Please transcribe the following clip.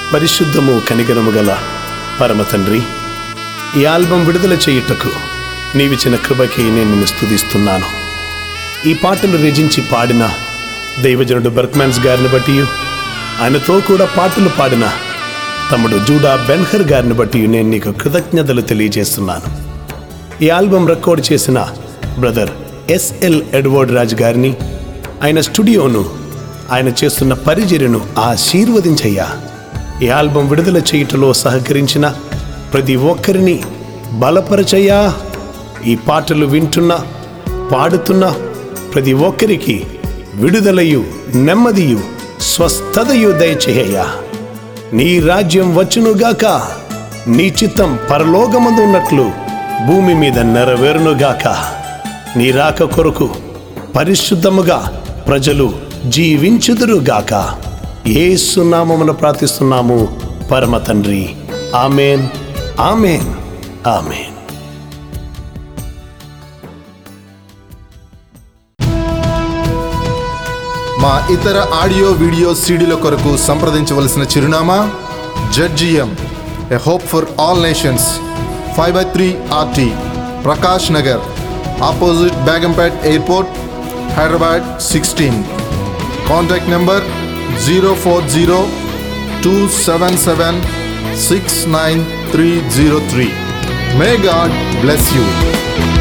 పరిశుద్ధము కనికరము గల పరమ తండ్రి ఈ ఆల్బం విడుదల చేయుటకు నీవిచ్చిన కృపకి నేను నిన్ను స్తుతిస్తున్నాను ఈ పాటలు రచించి పాడిన దైవజనుడు బర్క్మాన్స్ గారిని బట్టి ఆయనతో కూడా పాటలు పాడిన తమ్ముడు జూడా బెన్హర్ గారిని బట్టి నేను నీకు కృతజ్ఞతలు తెలియజేస్తున్నాను ఈ ఆల్బం రికార్డ్ చేసిన బ్రదర్ ఎస్ఎల్ ఎడ్వర్డ్ రాజ్ గారిని ఆయన స్టూడియోను ఆయన చేస్తున్న పరిచర్యను ఆశీర్వదించయ్యా ఈ ఆల్బం విడుదల చేయుటలో సహకరించిన ప్రతి ఒక్కరిని బలపరచయ్యా ఈ పాటలు వింటున్న పాడుతున్న ప్రతి ఒక్కరికి విడుదలయు నెమ్మదియు స్వస్థతయు దయచేయ్యా నీ రాజ్యం వచ్చునుగాక నీ చిత్తం పరలోకమందు ఉన్నట్లు భూమి మీద నెరవేరునుగాక నీ రాక కొరకు పరిశుద్ధముగా ప్రజలు జీవించుదురుగాక ఏసునామమున ప్రార్థిస్తున్నాము పరమ తండ్రి ఆమెన్ ఆమెన్ ఆమెన్ మా ఇతర ఆడియో వీడియో సీడీల కొరకు సంప్రదించవలసిన చిరునామా Z G M a hope for all nations five by three RT Prakash Nagar opposite Begumpet airport Hyderabad sixteen contact number zero four zero two seven seven six nine three zero three may God bless you